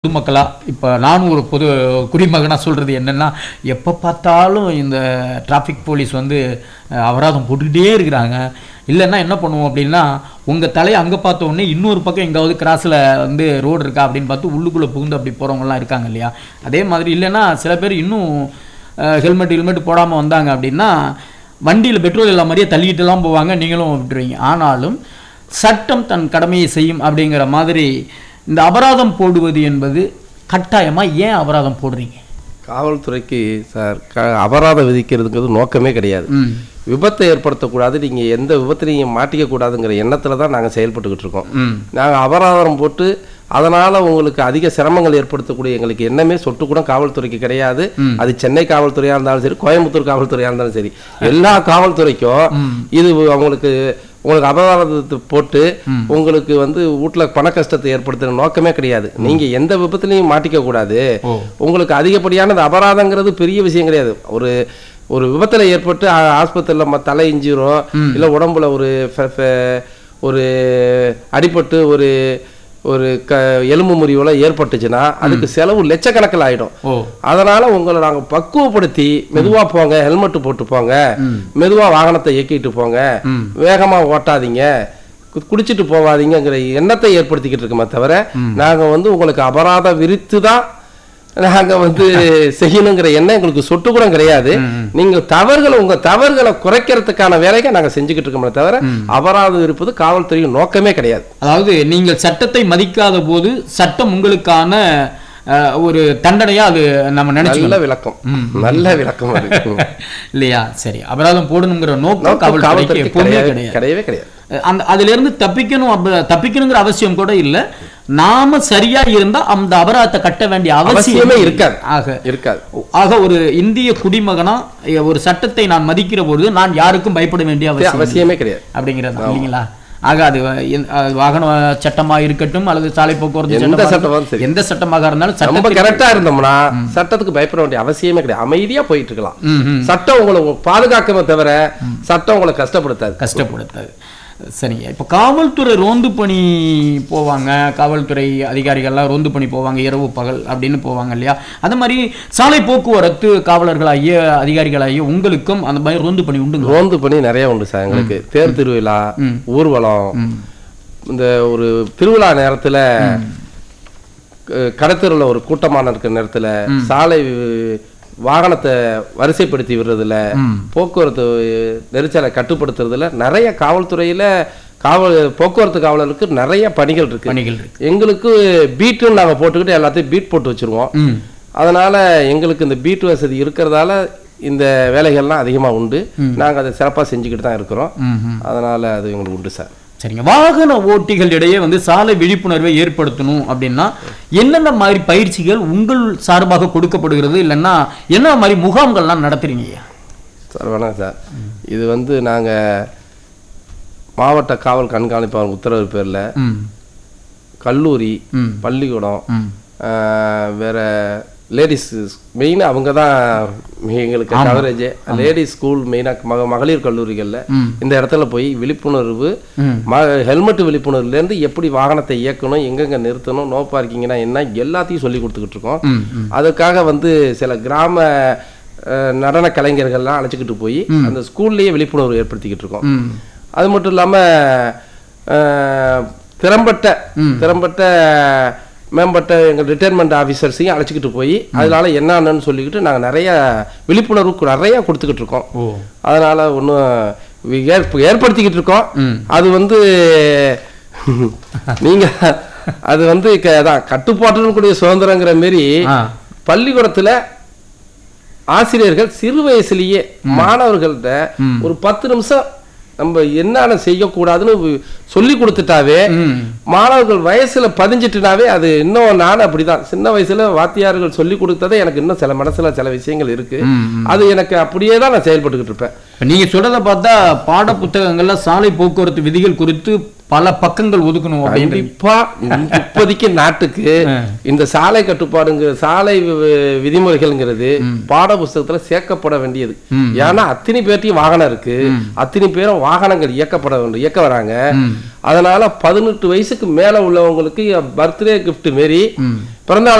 பொதுமக்களா இப்போ நானும் ஒரு பொது குடிமகனா சொல்றது என்னன்னா எப்போ பார்த்தாலும் இந்த டிராஃபிக் போலீஸ் வந்து அஹ், அபராதம் போட்டுக்கிட்டே இருக்கிறாங்க இல்லைன்னா என்ன பண்ணுவோம் அப்படின்னா உங்க தலையை அங்கே பார்த்த உடனே இன்னொரு பக்கம் எங்காவது கிராஸில் வந்து ரோடு இருக்கா அப்படின்னு பார்த்து உள்ளுக்குள்ளே புகுந்து அப்படி போகிறவங்கலாம் இருக்காங்க இல்லையா அதே மாதிரி இல்லைன்னா சில பேர் இன்னும் ஹெல்மெட் ஹெல்மெட் போடாமல் வந்தாங்க அப்படின்னா வண்டியில் பெட்ரோல் இல்லாம மாதிரியே தள்ளிட்டுலாம் போவாங்க நீங்களும் விட்டுருவீங்க ஆனாலும் சட்டம் தன் கடமையை செய்யும் அப்படிங்கிற மாதிரி இந்த அபராதம் போடுவது என்பது கட்டாயமா ஏன் அபராதம் போடுறீங்க காவல்துறைக்கு சார் க அபராதம் விதிக்கிறதுங்கிறது நோக்கமே கிடையாது ம் விபத்தை ஏற்படுத்தக்கூடாது நீங்கள் எந்த விபத்துலையும் மாட்டிக்க கூடாதுங்கிற எண்ணத்தில் தான் நாங்கள் செயல்பட்டுக்கிட்டு இருக்கோம் ம் நாங்கள் அபராதம் போட்டு அதனால் உங்களுக்கு அதிக சிரமங்கள் ஏற்படுத்தக்கூடிய எங்களுக்கு எண்ணமே சொட்டு கூட காவல்துறைக்கு கிடையாது அது சென்னை காவல்துறையாக இருந்தாலும் சரி கோயம்புத்தூர் காவல்துறையாக இருந்தாலும் சரி எல்லா காவல்துறைக்கும் இது அவங்களுக்கு உங்களுக்கு அபராதத்தை போட்டு உங்களுக்கு வந்து வீட்டுல பண கஷ்டத்தை ஏற்படுத்துற நோக்கமே கிடையாது நீங்க எந்த விபத்துலையும் மாட்டிக்க கூடாது ஓ. உங்களுக்கு அதிகப்படியானது அபராதங்கிறது பெரிய விஷயம் கிடையாது ஒரு ஒரு விபத்துல ஏற்பட்டு ஆ- ஆஸ்பத்திரியில ம- தலை இஞ்சிரும் இல்ல உடம்புல ஒரு ஃபெ- ஃபெ- ஒரு அடிபட்டு ஒரு ஒரு க எலும்பு முறிவுல ஏற்பட்டுச்சுன்னா அதுக்கு செலவு லட்சக்கணக்கில் ஆயிடும் ஓ அதனால உங்களை நாங்க பக்குவப்படுத்தி மெதுவா போங்க ஹெல்மெட் போட்டு போங்க மெதுவா வாகனத்தை இயக்கிட்டு போங்க வேகமா ஓட்டாதீங்க கு- குடிச்சிட்டு போவாதீங்கங்கிற எண்ணத்தை ஏற்படுத்திக்கிட்டு இருக்கோமே தவிர நாங்க வந்து உங்களுக்கு அபராதம் விரித்து தான் நாங்க வந்து செய்யணுங்கிற எண்ணம் எங்களுக்கு சொட்டு கூட கிடையாது நீங்க தவறுகளை உங்க தவறுகளை குறைக்கிறதுக்கான வேலையை நாங்க செஞ்சுக்கிட்டு இருக்கோமே தவிர அபராதம் இருப்பது காவல்துறையின் நோக்கமே கிடையாது அதாவது நீங்கள் சட்டத்தை மதிக்காத போது சட்டம் உங்களுக்கான அஹ், ஒரு தண்டனையா அது நம்ம நினைச்சுக்கணும் நல்ல விளக்கம் நல்ல விளக்கம் அது இல்லையா சரி அபராதம் போடணுங்கிற நோக்கம் நோக்கம் காவல்துறைக்கு காவல்துறைக்கு எப்பவுமே கிடையவே கிடையாது கிடையவே கிடையாது அந்த அதுல இருந்து தப்பிக்கணும் அப்ப- தப்பிக்கணுங்கிற அவசியம் கூட இல்ல நாம சரியா இருந்தா அந்த அபராதத்தை கட்ட வேண்டிய அவசியமே அவசியமே இருக்காது ஆக இருக்காது ஆக ஒரு இந்திய குடிமகனா எ- ஒரு சட்டத்தை நான் மதிக்கிற பொழுது நான் யாருக்கும் பயப்பட வேண்டிய அவசியம் இல்லை. அவசியமே கிடையாது அப்படிங்கிறது இல்லைங்களா ஆக அது வ- எந்த- அது வாகன சட்டமா இருக்கட்டும் அல்லது சாலை போக்குவரத்து எந்த சட்டமா சட்டமாலும் இருக்கட்டும், சரி. எந்த சட்டமாக இருந்தாலும் நம்ம சட்டத்திற்கு- கரெக்டா இருந்தோம்னா சட்டத்துக்கு பயப்பட வேண்டிய அவசியமே கிடையாது அமைதியா போயிட்டு இருக்கலாம் ம், ம். சட்டம் உங்களை பாதுகாக்கவே தவிர சட்டம் உங்களை கஷ்டப்படுத்தாது கஷ்டப்படுத்தாது சரிங்க இப்போ காவல்துறை ரோந்து பணி போவாங்க காவல்துறை அதிகாரிகள்லாம் ரோந்து பணி போவாங்க இரவு பகல் அப்படின்னு போவாங்க இல்லையா அந்த மாதிரி சாலை போக்குவரத்து காவலர்களாகிய அதிகாரிகளாகிய உங்களுக்கும் அந்த மாதிரி ரோந்து பணி உண்டுங்க ரோந்து பணி நிறைய உண்டு சார் எங்களுக்கு தேர் திருவிழா ஊர்வலம் இந்த ஒரு திருவிழா நேரத்துல க- கடத்தெருவுல ஒரு கூட்டமான இருக்கிற நேரத்துல சாலை வி- வாகனத்தை வரிசைப்படுத்தி விடுறதுல போக்குவரத்து நெரிசலை கட்டுப்படுத்துறதுல நிறைய காவல்துறையில காவல் போக்குவரத்து காவலருக்கு நிறைய பணிகள் இருக்கு பணிகள் இருக்கு எங்களுக்கு பீட்டுன்னு நாங்க போட்டுக்கிட்டு எல்லாத்தையும் பீட் போட்டு வச்சிருவோம் ம் அதனால எங்களுக்கு இந்த பீட் வசதி இருக்கிறதால இந்த வேலைகள்லாம் அதிகமா உண்டு நாங்க அதை சிறப்பா செஞ்சுக்கிட்டு தான் இருக்கிறோம் ம் ம். அதனால அது எங்களுக்கு உண்டு சார் சரிங்க வாகன ஓட்டிகளிடையே வந்து சாலை விழிப்புணர்வை ஏற்படுத்தணும் அப்படின்னா என்னென்ன மாதிரி பயிற்சிகள் உங்கள் சார்பாக கொடுக்கப்படுகிறது இல்லைன்னா என்ன மாதிரி முகாம்கள்லாம் நடத்துறீங்க ஐயா? சார் வணக்கம் சார் இது வந்து நாங்க மாவட்ட காவல் கண்காணிப்பாளர் உத்தரவு பேர்ல ம் கல்லூரி ம் பள்ளிக்கூடம் ம் ஆஹ், வேற மெயினா மெயினாக அவங்க தான் எங்களுக்கு கவரேஜ் லேடிஸ் ஸ்கூல் மெயினாக மக மகளிர் கல்லூரிகள்ல ம். இந்த இடத்துல போய் விழிப்புணர்வு ம் ம ஹெல்மெட் விழிப்புணர்வுலேருந்து எப்படி வாகனத்தை இயக்கணும் எங்கெங்க நிறுத்தணும் நோ பார்க்கிங்னா என்ன எல்லாத்தையும் சொல்லி கொடுத்துக்கிட்டு இருக்கோம் ம் ம் அதுக்காக வந்து சில கிராம அஹ், நடன கலைஞர்கள்லாம் அழைச்சிக்கிட்டு போய் அந்த ஸ்கூல்லேயே விழிப்புணர்வு ஏற்படுத்திக்கிட்டு இருக்கோம் ம் அது மட்டும் இல்லாமல் திறம்பட்ட திறம்பட்ட மேம்பட்ட எங்கள் ரிட்டையர்மெண்ட் ஆஃபீஸர்ஸையும் அழைச்சிக்கிட்டு போய் அதனால என்னன்னு சொல்லிக்கிட்டு நாங்கள் நிறைய விழிப்புணர்வு கு- நிறைய கொடுத்துக்கிட்டு இருக்கோம் ஓ அதனால ஒன்றும் ஏற்படுத்திக்கிட்டு இருக்கோம் ம். அது வந்து நீங்க அது வந்து க- அதான் கட்டுப்பாட்டுடன் கூடிய சுதந்திரங்கிற மாரி ஆ பள்ளிக்கூடத்துல ஆசிரியர்கள் சிறு வயசுலயே மாணவர்கள்ட்ட ஒரு பத்து நிமிஷம் நம்ம என்னென்ன செய்யக்கூடாதுன்னு வி- சொல்லி கொடுத்துட்டாவே ம் மாணவர்கள் வயசுல பதிஞ்சிட்டுனாவே அது இன்னும் நானும் அப்படிதான் சின்ன வயசுல வாத்தியார்கள் சொல்லி கொடுத்ததே எனக்கு இன்னும் சில மனசுல சில விஷயங்கள் இருக்கு ம், அது எனக்கு அப்படியே தான் நான் செயல்பட்டுக்கிட்டு இருப்பேன் இப்ப நீங்க சொல்றத பார்த்தா பாட புத்தகங்கள்ல சாலை போக்குவரத்து விதிகள் குறித்து பல பக்கங்கள் ஒதுக்கணும் அப்படின்ற கண்டிப்பா இந்த இப்போதைக்கு நாட்டுக்கு இந்த சாலை கட்டுப்பாடுங்க சாலை வி- விதிமுறைகள்ங்கிறது பாட புஸ்தகத்துல சேர்க்கப்பட வேண்டியது ஏன்னா அத்தனை பேர்ட்டையும் வாகனம் இருக்கு அத்தனை பேரும் வாகனங்கள் இயக்கப்பட வேண்டும் இயக்க வராங்க அதனால பதினெட்டு வயசுக்கு மேல உள்ளவங்களுக்கு பர்த்டே gift மாரி பிறந்த